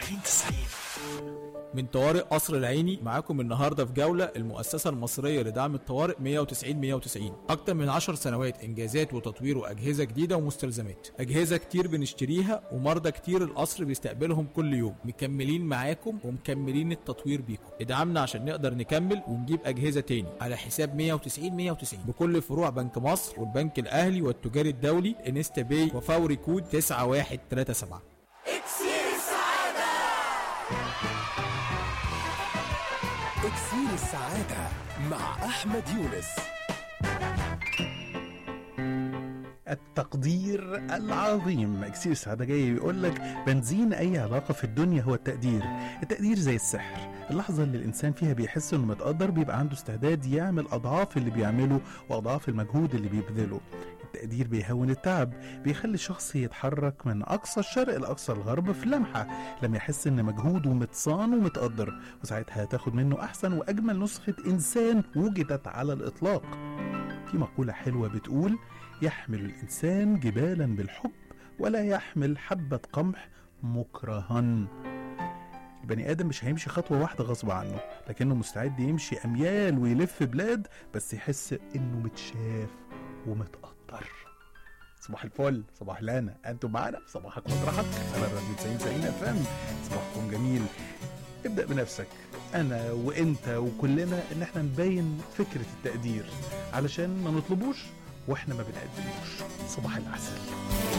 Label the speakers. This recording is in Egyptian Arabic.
Speaker 1: 90 90
Speaker 2: من طوارئ قصر العيني معاكم النهارده في جوله المؤسسه المصريه لدعم الطوارئ 190 190 اكتر من 10 سنوات انجازات وتطوير واجهزه جديده ومستلزمات اجهزه كتير بنشتريها ومرضى كتير القصر بيستقبلهم كل يوم مكملين معاكم ومكملين التطوير بيكم ادعمنا عشان نقدر نكمل ونجيب اجهزه تاني على حساب 190 190 بكل فروع بنك مصر والبنك الاهلي والتجاري الدولي انستا باي وفوري كود 9137
Speaker 1: اكسير السعادة مع أحمد يونس
Speaker 3: التقدير العظيم اكسير السعاده جاي بيقول لك بنزين اي علاقه في الدنيا هو التقدير التقدير زي السحر اللحظه اللي الانسان فيها بيحس انه متقدر بيبقى عنده استعداد يعمل اضعاف اللي بيعمله واضعاف المجهود اللي بيبذله التقدير بيهون التعب بيخلي الشخص يتحرك من اقصى الشرق لاقصى الغرب في لمحه لما يحس ان مجهوده متصان ومتقدر وساعتها هتاخد منه احسن واجمل نسخه انسان وجدت على الاطلاق في مقولة حلوة بتقول يحمل الإنسان جبالا بالحب ولا يحمل حبة قمح مكرها البني آدم مش هيمشي خطوة واحدة غصب عنه لكنه مستعد يمشي أميال ويلف بلاد بس يحس إنه متشاف ومتقدر صباح الفل صباح الهنا انتم معانا في صباحك مطرحك على الراديو 90 90 اف ام صباحكم جميل ابدا بنفسك انا وانت وكلنا ان احنا نبين فكره التقدير علشان ما نطلبوش واحنا ما بنقدموش صباح العسل